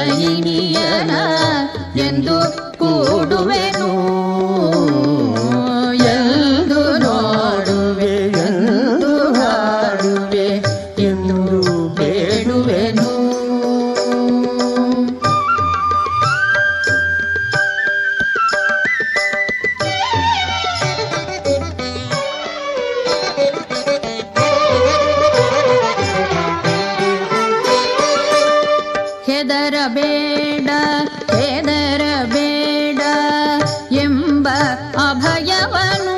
ಇನಿಯನ ಎಂದು ಕೂಡುವೆನು ಎಂದು ನೋಡುವೆ ಎಂದು ಹಾಡುವೆ ಎಂದು ಬೇಡುವೆನು ಹೆದರಬೇಡ ಹೆದರಬೇಡ ಎಂಬ ಅಭಯವನು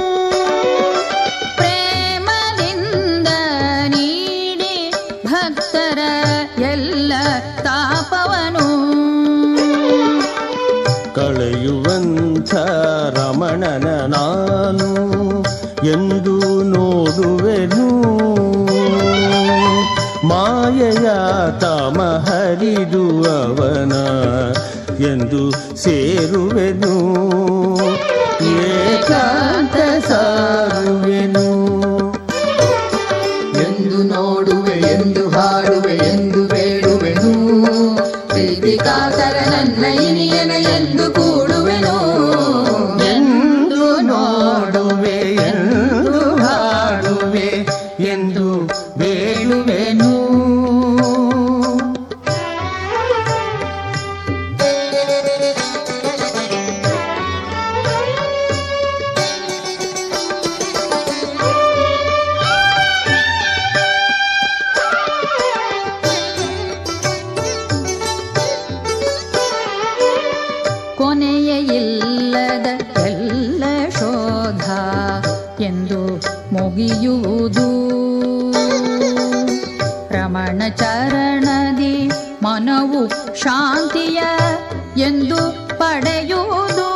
ಪ್ರೇಮದಿಂದ ನೀಡಿ ಭಕ್ತರ ಎಲ್ಲ ತಾಪವನು ಕಳೆಯುವಂಥ ರಮಣನ ನಾನು ಎಂದು ನೋಡುವೆನು ಮಾಯೆಯ ತಮ ಹರಿದು ಅವನ ಎಂದು ಸೇರುವೆನು ಏಕಾಂತ ಸಾರುವೆನು ಎಂದು ನೋಡುವೆ ಎಂದು ಹಾಡುವೆ ಎಂದು ಬೇಡುವೆನು ಪ್ರೀತಿ ಕಾತರ ನನ್ನ ಇನಿಯನ ಎಂದು ಕೂಡುವೆನು ಎಂದು ನೋಡುವೆ ಎಂದು ಹಾಡುವೆ ಎಂದು ಬೇಡುವೆನು ಕೊನೆಯ ಇಲ್ಲದ ಎಲ್ಲ ಶೋಧ ಎಂದು ಮುಗಿಯುವುದು ರಮಣ ಚರಣದಿ ಮನವು ಶಾಂತಿಯ ಎಂದು ಪಡೆಯುವುದು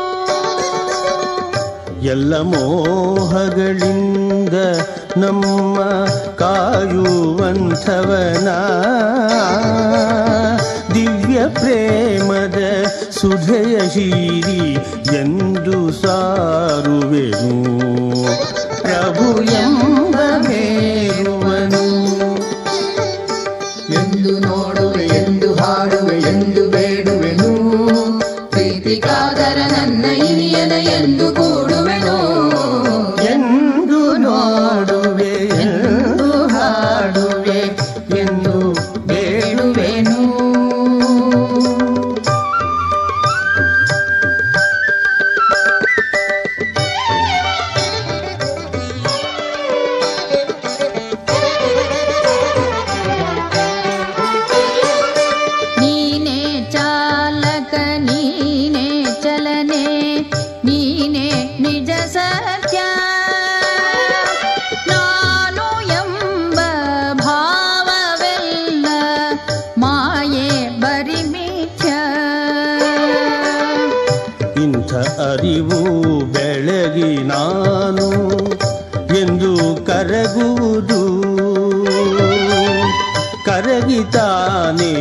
ಎಲ್ಲ ಮೋಹಗಳಿಂದ ನಮ್ಮ ಕಾಯುವಂಥವನ ದಿವ್ಯ ಪ್ರೇಮದ ಸುಧೆಯ ಶೀರಿ ಎಂದು ಸಾರುವೆನು ಪ್ರಭು ಎಂಬ ಮೇರುವನು ಎಂದು ನೋಡುವೆ ಎಂದು ಹಾಡುವೆ ಎಂದು ಬೇಡುವೆನು ಪ್ರೀತಿ ಕಾದರ ನನ್ನ ಇನಿಯನ ಎಂದು ಕೂಡುವೆನು ಎಂದು ನೋಡುವೆ ಎಂದು ಹಾಡುವೆ ಎಂದು ಬೇಡುವೆನು ನೀನೇ ಚಾಲಕ ನೀನೇ ಚಲನೆ ನೀನೇ ನಿಜ ಸತ್ಯ ನಾನು ಎಂಬ ಭಾವವೆಲ್ಲ ಮಾಯೆ ಬರಿ ಮಿಥ್ಯ ಇಂಥ ಅರಿವು ಬೆಳಗಿ ನಾನು ಎಂದು ಕರಗುವುದು ಕರಗಿತಾನೆ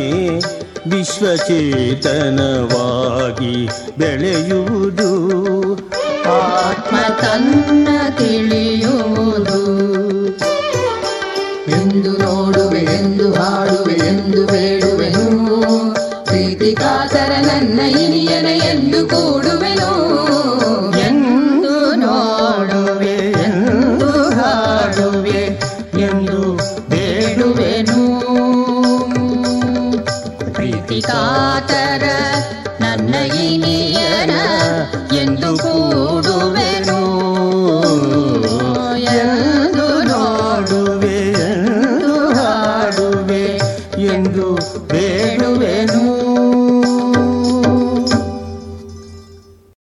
ವಿಶ್ವಚೇತನವಾಗಿ ಬೆಳೆಯುವುದು ಆತ್ಮ ತನ್ನ ತಿಳಿಯುವುದು ಎಂದು ನೋಡುವೆ ಎಂದು ಹಾಡುವೆ ಎಂದು ಬೇಡುವೆನು ಪ್ರೀತಿ ಕಾತರ ನನ್ನ ಇನಿಯನ ಎಂದು ಕೂಡುವೆನು ಎಂದು ನೋಡುವೆ ಎಂದು ಹಾಡುವೆ ಎಂದು ಬೇಡುವೆನು ಪ್ರೀತಿ ಕಾತರ ನನ್ನ ಇನಿಯನ ಎಂದು ಕೂಡ